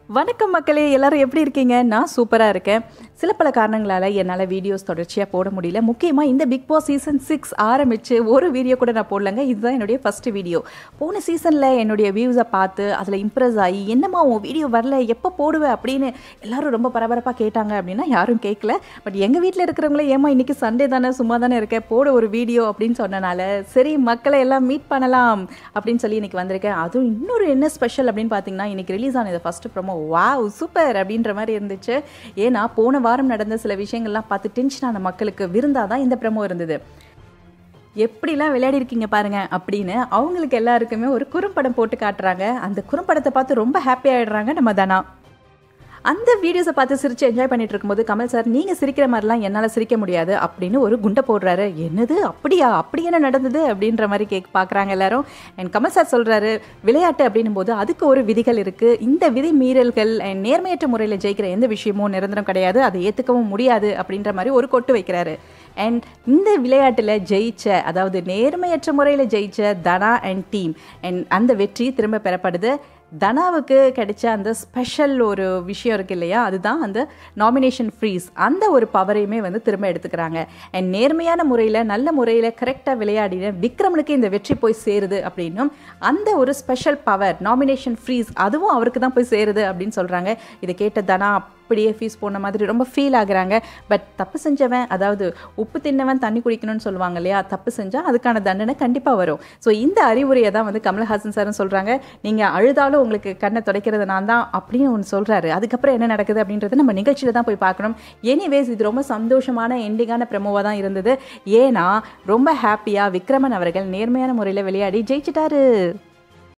வணக்கம் மக்களே எல்லாரும் எப்படி இருக்கீங்க நான் சூப்பராக இருக்கேன் சில பல காரணங்களால் என்னால் வீடியோஸ் தொடர்ச்சியாக போட முடியல முக்கியமாக இந்த பிக் பாஸ் சீசன் சிக்ஸ் ஆரம்பித்து ஒரு வீடியோ கூட நான் போடலங்க இதுதான் என்னுடைய ஃபஸ்ட்டு வீடியோ போன சீசனில் என்னுடைய வியூஸை பார்த்து அதில் இம்ப்ரெஸ் ஆகி என்னம்மா உன் வீடியோ வரல எப்போ போடுவேன் அப்படின்னு எல்லாரும் ரொம்ப பரபரப்பாக கேட்டாங்க அப்படின்னா யாரும் கேட்கல பட் எங்கள் வீட்டில் இருக்கிறவங்களே ஏமா இன்றைக்கி சண்டே தானே சும்மா தானே இருக்கேன் போட ஒரு வீடியோ அப்படின்னு சொன்னனால சரி மக்களை எல்லாம் மீட் பண்ணலாம் அப்படின்னு சொல்லி இன்றைக்கி வந்திருக்கேன் அதுவும் இன்னொரு என்ன ஸ்பெஷல் அப்படின்னு பார்த்தீங்கன்னா இன்றைக்கி ரிலீஸ் ஆனது ஃபஸ்ட்டு ப்ரோமோ வாவ் சூப்பர் அப்படின்ற மாதிரி இருந்துச்சு ஏன்னா போன வாரம் நடந்த சில விஷயங்கள்லாம் பார்த்து டென்ஷனான மக்களுக்கு விருந்தாக தான் இந்த ப்ரோமோ இருந்தது எப்படிலாம் விளையாடி இருக்கீங்க பாருங்க அப்படின்னு அவங்களுக்கு எல்லாருக்குமே ஒரு குறும்படம் போட்டு காட்டுறாங்க அந்த குறும்படத்தை பார்த்து ரொம்ப ஹாப்பி ஆயிடுறாங்க நம்ம தனா அந்த வீடியோஸை பார்த்து சிரிச்சு என்ஜாய் பண்ணிட்டு இருக்கும்போது கமல் சார் நீங்கள் சிரிக்கிற மாதிரிலாம் என்னால் சிரிக்க முடியாது அப்படின்னு ஒரு குண்டை போடுறாரு என்னது அப்படியா அப்படி என்ன நடந்தது அப்படின்ற மாதிரி கேக் பார்க்குறாங்க எல்லாரும் அண்ட் கமல் சார் சொல்கிறாரு விளையாட்டு அப்படின்னும் போது அதுக்கு ஒரு விதிகள் இருக்குது இந்த விதி மீறல்கள் and நேர்மையற்ற முறையில் ஜெயிக்கிற எந்த விஷயமும் நிரந்தரம் கிடையாது அதை ஏற்றுக்கவும் முடியாது அப்படின்ற மாதிரி ஒரு கொட்டு வைக்கிறாரு அண்ட் இந்த விளையாட்டில் ஜெயிச்ச அதாவது நேர்மையற்ற முறையில் ஜெயிச்ச தனா அண்ட் டீம் அண்ட் அந்த வெற்றி திரும்ப பெறப்படுது தனாவுக்கு கிடைச்ச அந்த ஸ்பெஷல் ஒரு விஷயம் இருக்கு இல்லையா அதுதான் அந்த நாமினேஷன் ஃப்ரீஸ் அந்த ஒரு பவரையுமே வந்து திரும்ப எடுத்துக்கிறாங்க அண்ட் நேர்மையான முறையில் நல்ல முறையில் கரெக்டாக விளையாடின விக்ரமனுக்கு இந்த வெற்றி போய் சேருது அப்படின்னும் அந்த ஒரு ஸ்பெஷல் பவர் நாமினேஷன் ஃப்ரீஸ் அதுவும் அவருக்கு தான் போய் சேருது அப்படின்னு சொல்கிறாங்க இதை கேட்ட தனா அப்படியே ஃபீஸ் போன மாதிரி ரொம்ப ஃபீல் ஆகுறாங்க பட் தப்பு செஞ்சவன் அதாவது உப்பு தின்னவன் தண்ணி குடிக்கணும்னு சொல்லுவாங்க இல்லையா தப்பு செஞ்சால் அதுக்கான தண்டனை கண்டிப்பாக வரும் ஸோ இந்த அறிவுரையை தான் வந்து கமல்ஹாசன் சாரும் சொல்கிறாங்க நீங்கள் அழுதாலும் உங்களுக்கு கண்ணை துடைக்கிறது நான் தான் அப்படின்னு ஒன்று சொல்கிறாரு அதுக்கப்புறம் என்ன நடக்குது அப்படின்றத நம்ம நிகழ்ச்சியில் தான் போய் பார்க்கணும் எனிவேஸ் இது ரொம்ப சந்தோஷமான எண்டிங்கான ப்ரெமோவாக தான் இருந்தது ஏன்னா ரொம்ப ஹாப்பியாக விக்ரமன் அவர்கள் நேர்மையான முறையில் விளையாடி ஜெயிச்சிட்டாரு